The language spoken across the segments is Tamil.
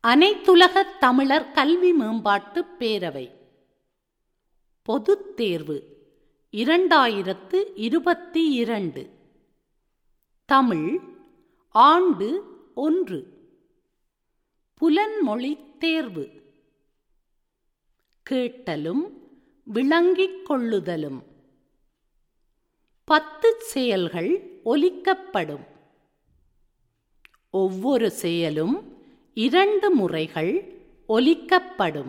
அனைத்துலக தமிழர் கல்வி மேம்பாட்டு பேரவை பொதுத் தேர்வு இரண்டாயிரத்து இருபத்தி இரண்டு தமிழ் ஆண்டு ஒன்று புலன்மொழி தேர்வு கேட்டலும் விளங்கிக் கொள்ளுதலும் பத்து செயல்கள் ஒலிக்கப்படும் ஒவ்வொரு செயலும் இரண்டு முறைகள் ஒலிக்கப்படும்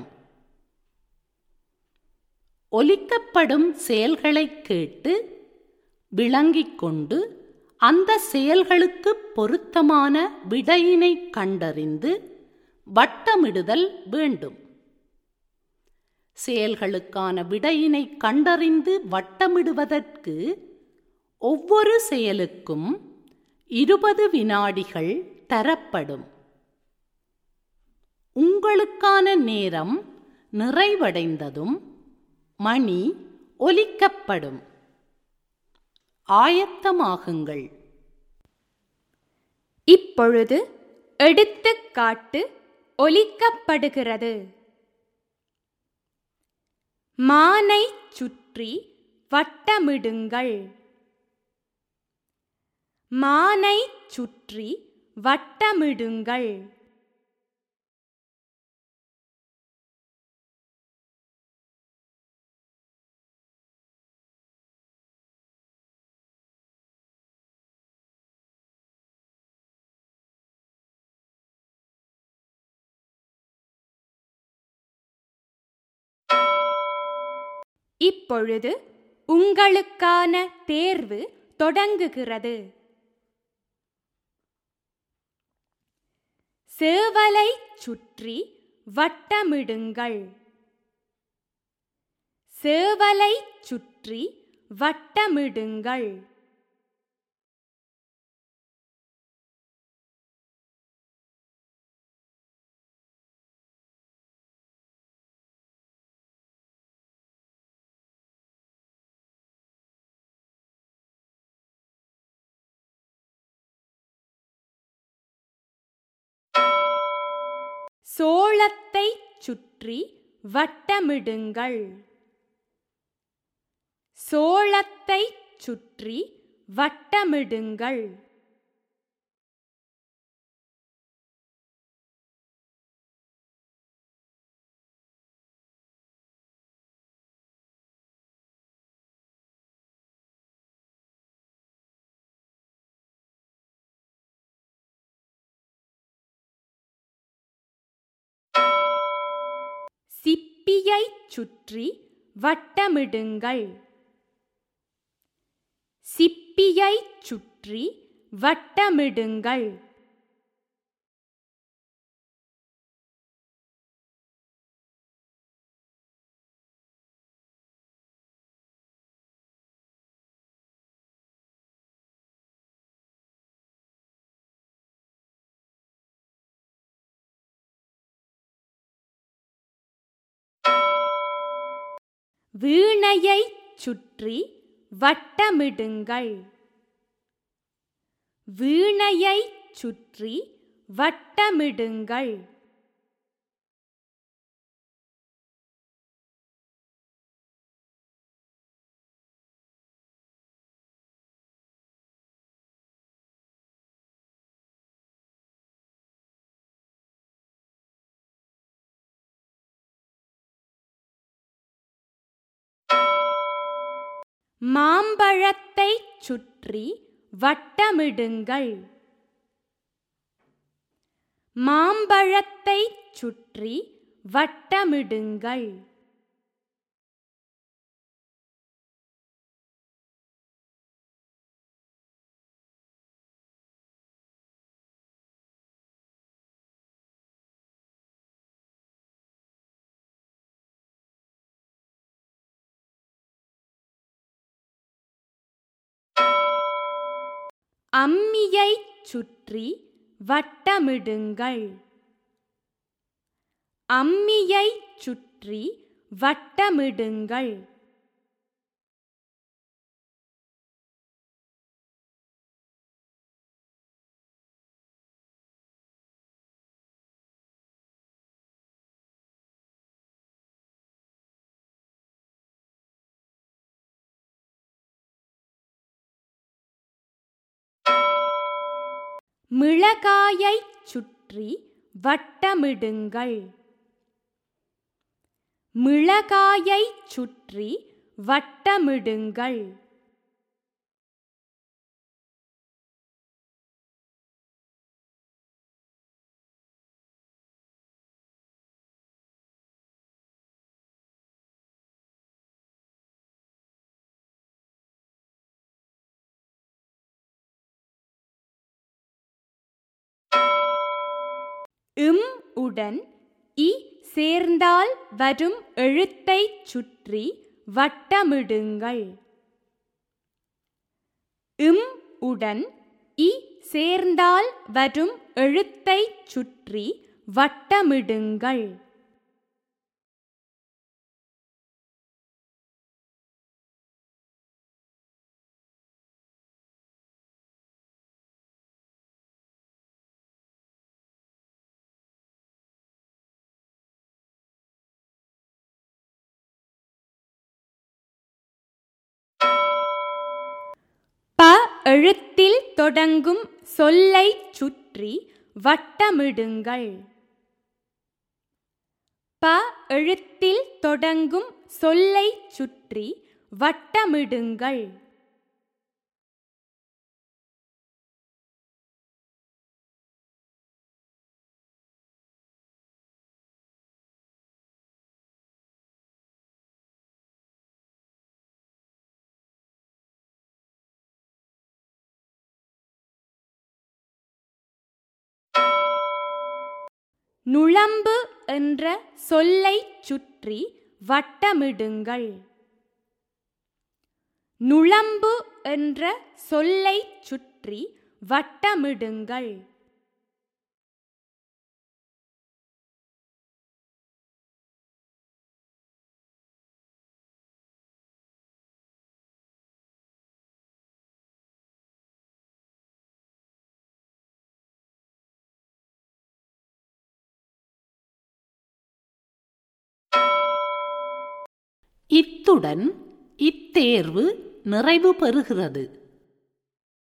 ஒலிக்கப்படும் செயல்களைக் கேட்டு விளங்கிக் கொண்டு அந்த செயல்களுக்கு பொருத்தமான விடையினை கண்டறிந்து வட்டமிடுதல் வேண்டும் செயல்களுக்கான விடையினை கண்டறிந்து வட்டமிடுவதற்கு ஒவ்வொரு செயலுக்கும் இருபது வினாடிகள் தரப்படும் உங்களுக்கான நேரம் நிறைவடைந்ததும் மணி ஒலிக்கப்படும் ஆயத்தமாகுங்கள் இப்பொழுது எடுத்துக்காட்டு ஒலிக்கப்படுகிறது மானை சுற்றி வட்டமிடுங்கள் மானை சுற்றி வட்டமிடுங்கள் இப்பொழுது உங்களுக்கான தேர்வு தொடங்குகிறது சேவலை சுற்றி வட்டமிடுங்கள் சேவலை சுற்றி வட்டமிடுங்கள் சோளத்தை சுற்றி வட்டமிடுங்கள் சோளத்தை சுற்றி வட்டமிடுங்கள் சிப்பியை சுற்றி வட்டமிடுங்கள் சிப்பியை சுற்றி வட்டமிடுங்கள் வீணையை சுற்றி வட்டமிடுங்கள் வீணையை சுற்றி வட்டமிடுங்கள் மாம்பழத்தை சுற்றி வட்டமிடுங்கள் மாம்பழத்தை சுற்றி வட்டமிடுங்கள் அம்மியை சுற்றி வட்டமிடுங்கள் அம்மியை சுற்றி வட்டமிடுங்கள் மிளகாயைச் சுற்றி வட்டமிடுங்கள் மிளகாயைச் சுற்றி வட்டமிடுங்கள் இம் உடன் இ சேர்ந்தால் வரும் எழுத்தைச் சுற்றி வட்டமிடுங்கள் இம் உடன் இ சேர்ந்தால் வரும் எழுத்தைச் சுற்றி வட்டமிடுங்கள் ப எழுத்தில் தொடங்கும் சொல்லைச் சுற்றி வட்டமிடுங்கள் ப எழுத்தில் தொடங்கும் சொல்லைச் சுற்றி வட்டமிடுங்கள் நுளம்பு என்ற சொல்லைச் சுற்றி வட்டமிடுங்கள் நுளம்பு என்ற சொல்லைச் சுற்றி வட்டமிடுங்கள் இத்துடன் இத்தேர்வு நிறைவு பெறுகிறது